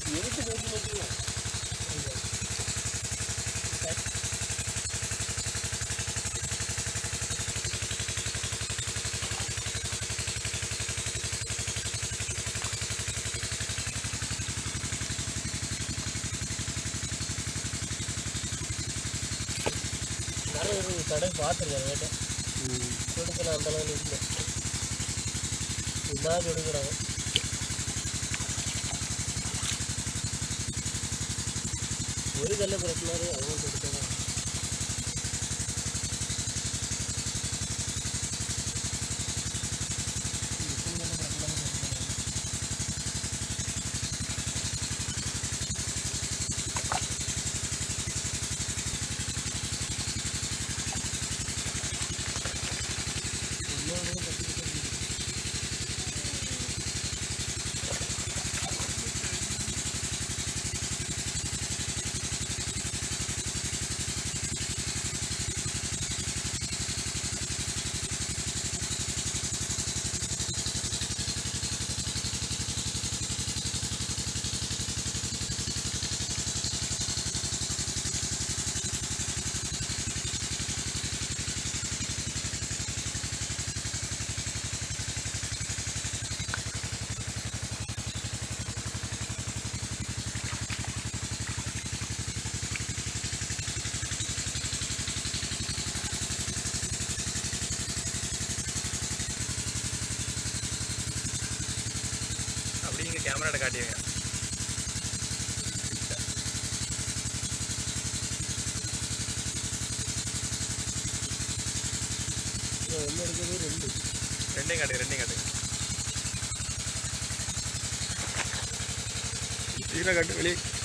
எதுக்கு நோக்கி நோக்கி நிறைய ஒரு கடை பார்த்துருக்கேன் கேட்டேன் கொடுக்கல அந்த அளவுக்கு இல்லை இதான் கொடுக்குறாங்க ஒரு கல்ல பிரச்சனாரு அவங்க கொடுத்தாங்க அப்படி இங்கே கேமராட காட்டிடுங்க ஒன்று எடுக்கிறது ரெண்டு ரெண்டையும் காட்டுங்க ரெண்டையும் காட்டுங்க சீக்கிரம் காட்டு வெளியே